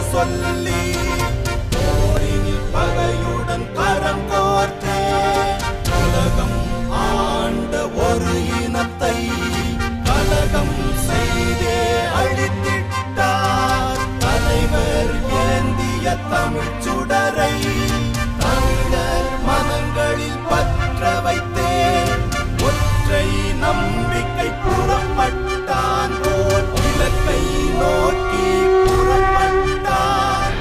சொல்லி போரினில் பகையுடன் கரம் கோர்த்தே உலகம் ஆண்ட ஒரு இனத்தை கலகம் செய்தே அழித்திட்டார் தலைவர் ஏந்திய தமிழ் சுடரை தமிழர் மனங்களில் பற்ற வைத்தே ஒற்றை நம்பிக்கை புறப்பட்டான் ஓர் இலக்கை நோக்கி புறப்பட்டான்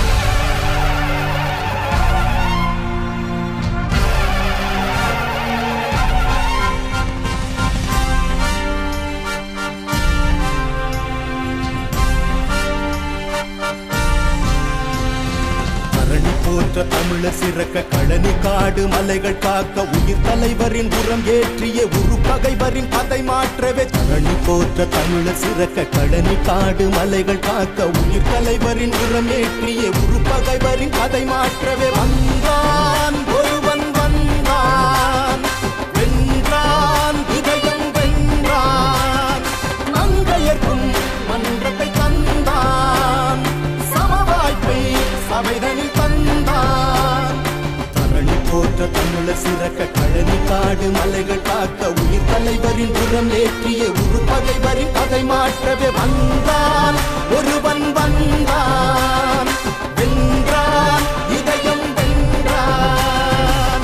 தரணி போற்ற தமிழர் சிறக்க கழனி காடு மலைகள் காக்க உயிர் தலைவரின் உரம் ஏற்றிய உரு பகைவரின் பதை மாற்றவே தரணி போற்ற தமிழர் சிறக்க கழனி காடு மலைகள் காக்க உயிர் தலைவரின் உரம் ஏற்றிய உரு பகைவரின் பதை மாற்றவே வந்தான் ஒருவன் வந்தான் வென்றான் இதயம் வென்றான் மங்கையர்க்கும் மன்றத்தை தந்தான் சமவாய்ப்பை சபைதனில் தந்தான் தரணி போற்ற தமிழர் சிறக்க கழனி காடு மலைகள் காக்க உயிர் தலைவரின் புறம் ஏற்றிய உரு பகைவரின் கதை மாற்றவே வந்தான் ஒருவன் வந்தான் வென்றான் இதயம் வென்றான்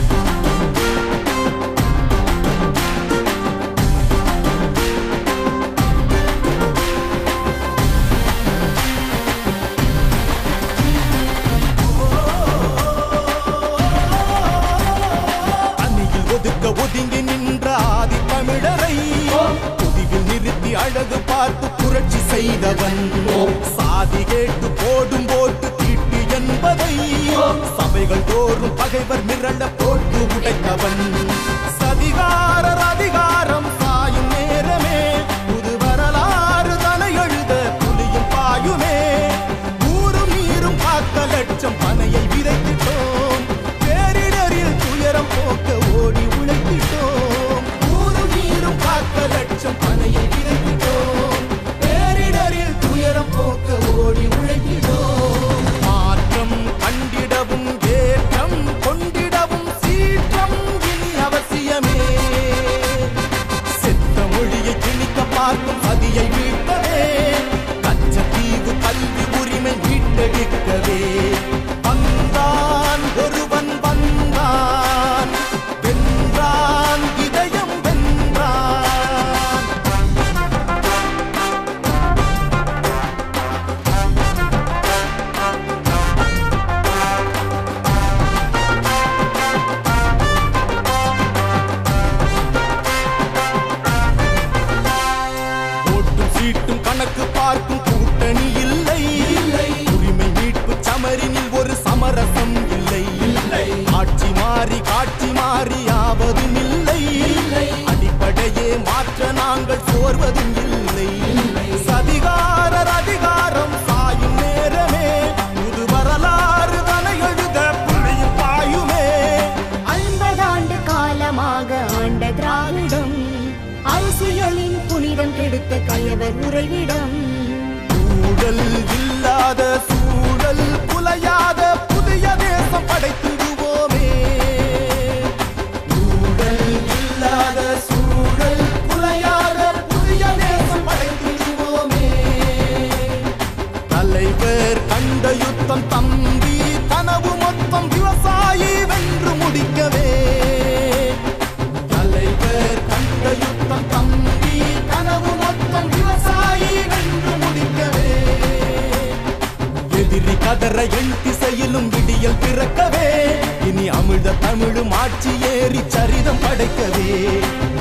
அணியில் ஒதுக்க ஒதுங்கி நின்ற ஆதி தமிழரை புதிவில் நிறுத்தி அழகு பார்த்து புரட்சி செய்தவன் சாதி கேட்டு போடும் போட்டு தீட்டு என்பதை சபைகள் தோறும் பகைவர் மிரள போட்டு உடைத்தவன் சதிகாரர் அதிகாரம் சாயும் நேரமே புது வரலாறு தலை எழுத புலியும் பாயுமே ஊரும் நீரும் காக்க லட்சம் பனையை விதைத்திட்டோம் பேரிடரில் துயரம் போக்க ஓடி உழைத்திட்டோம் ஊரும் நீரும் காக்க லட்சம் பனையை விதைத்திட்டோம் பேரிடரில் துயரம் போக்க ஓடி உழைத்திட்டோம் மாற்றம் கண்டிடவும் ஏற்றம் கொண்டிடவும் சீற்றம் இனி அவசியமே செத்த மொழியை திணிக்க பார்க்கும் சதியை வீழ்த்தவே கச்சத்தீவு கல்வி உரிமை மீட்டெடுக்கவே வந்தான் ஒருவன் வந்தான் வென்றான் இதயம் வென்றான் ஓட்டும் சீட்டும் கணக்கு பார்க்கும் கூட்டணி இல்லை உரிமை மீட்பு சமரினில் ஒரு சமரசம் இல்லை ஆட்சி மாறி காட்சி மாறி ஆவதும் இல்லை அடிப்படையே மாற்ற நாங்கள் சோர்வதும் இல்லை சதிகாரர் அதிகாரம் சாயும் நேரமே புது வரலாறு தனை எழுத புள்ளியும் பாயுமே ஐம்பதாண்டு காலமாக ஆண்ட திராவிடம் அரசியலின் புனிதம் கெடுத்த கயவர் உறைவிடம் ஊழல் இல்லாத சூழல் புலையாத புதிய தேசம் படைத்திடுவோமே ஊழல் இல்லாத சூழல் புலையாத புதிய தேசம் படைத்திடுவோமே தலைவர் கண்ட யுத்தம் தம்பி கனவு மொத்தம் விவசாயி வென்று முடிக்கவே தலைவர் கண்ட யுத்தம் தம்பி கனவு மொத்தம் விவசாயி வென்று முடிக்கவே எதிரி கதற எண் திசையிலும் விடியல் பிறக்கவே இனி அமிழ்த தமிழும் ஆட்சி ஏறி சரிதம் படைக்கவே